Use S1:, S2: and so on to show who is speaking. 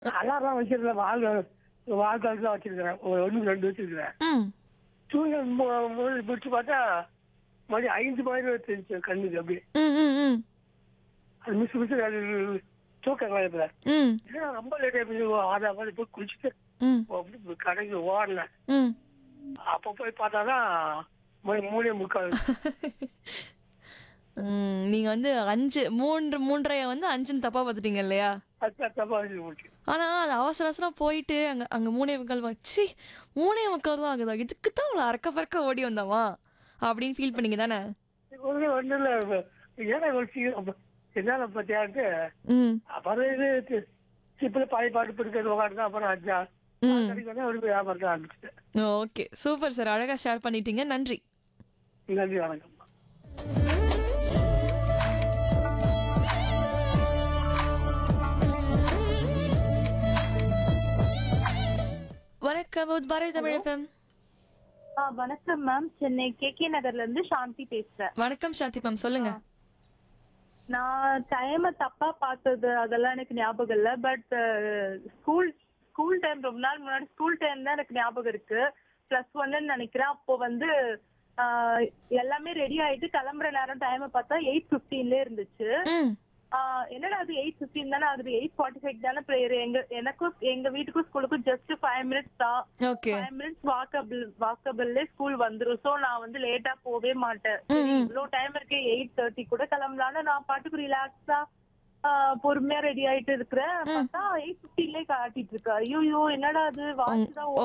S1: alarm வச்சிருக்கேன் வாழ் வாழ்க்காலத்துல வச்சிருக்கிறேன் ஒரு ஒன்று ரெண்டு வச்சிருக்கிறேன்
S2: ம்
S1: தூங்க முடிச்சு பார்த்தா மறுபடியும் ஐந்து மாதிரி தெரிஞ்சு கண்ணுக்கு அப்படியே
S2: ம் ம் ம்
S1: அது மிஸ் மிஸ் அது தூக்கம் கலத்துல
S2: ம்
S1: ஏன்னா ரொம்ப லேட் ஆகி ஆதா மாதிரி போய் குளிச்சுட்டு
S2: ம்
S1: அப்படி கடைக்கு ஓடினேன்
S2: ம்
S1: அப்போ போய் பார்த்தாதான் மணி மூணே முக்கால்
S2: ம், நீங்க வந்து அஞ்சு மூன்று மூன்றரைய வந்து அஞ்சுன்னு தப்பா பார்த்துட்டீங்க இல்லையா
S1: அது தப்பா வச்சு போச்சு
S2: ஆனா அது அவசர அவசரம் போயிட்டு அங்க அங்க மூணே முக்கால் வச்சு மூணே முக்கால் தான் ஆகுதா இதுக்கு தான் அவ்வளோ அறக்க பறக்க ஓடி வந்தாவா அப்படின்னு ஃபீல் பண்ணீங்க தானே
S1: ஒண்ணு ஒண்ணு இல்ல ஏன்னா வச்சு என்னால பார்த்தியாட்டு
S2: ம்
S1: அப்புறம் இது சிப்பில் பாய் பாட்டு பிடிக்கிறது உட்காந்து அப்புறம் அஞ்சா
S2: ம்
S1: கடைக்கு வந்து அவருக்கு வியாபாரத்தை ஆரம்பிச்சிட்டேன்
S2: ஓகே சூப்பர் சார் அழகா ஷேர் பண்ணிட்டீங்க நன்றி
S1: நன்றி வணக்கம்
S2: வணக்கம் பாரதி தமிழ் எஃப்எம்
S3: ஆ வணக்கம் மேம் சென்னை கே கே நகர்ல இருந்து சாந்தி பேசுறேன்
S2: வணக்கம் சாந்தி மேம் சொல்லுங்க
S3: நான் டைம தப்பா பார்த்தது அதெல்லாம் எனக்கு ஞாபகம் இல்ல பட் ஸ்கூல் ஸ்கூல் டைம் ரொம்ப நாள் முன்னாடி ஸ்கூல் டைம் தான் எனக்கு ஞாபகம் இருக்கு பிளஸ் ஒன்னு நினைக்கிறேன் அப்போ வந்து ஆ, எல்லாமே ரெடி ஆயிட்டு கிளம்புற நேரம் டைம் பார்த்தா எயிட் பிப்டீன்ல இருந்துச்சு
S2: ம்
S3: ஆ, என்னடா அது எயிட் பிப்டீன் தானே அது எயிட் ஃபார்ட்டி ஃபைவ் தானே ப்ரேயர் எங்க எனக்கும் எங்க வீட்டுக்கும் ஸ்கூலுக்கும் ஜஸ்ட் ஃபைவ் மினிட்ஸ் தான்
S2: ஓகே
S3: ஃபைவ் மினிட்ஸ் வாக்கபிள் வாக்கபிள்ல ஸ்கூல் வந்துரும் சோ நான் வந்து லேட்டா போவே மாட்டேன் சரி, இவ்வளவு டைம் இருக்கு எயிட் தேர்ட்டி கூட கிளம்பலாம்னு நான் பாட்டுக்கு ரிலாக்ஸா பொறுமையா ரெடி ஆயிட்டு இருக்கிறேன் பார்த்தா எயிட் பிப்டீன்ல காட்டிட்டு இருக்கா ஐயோ என்னடா அது வாட்ச் தான்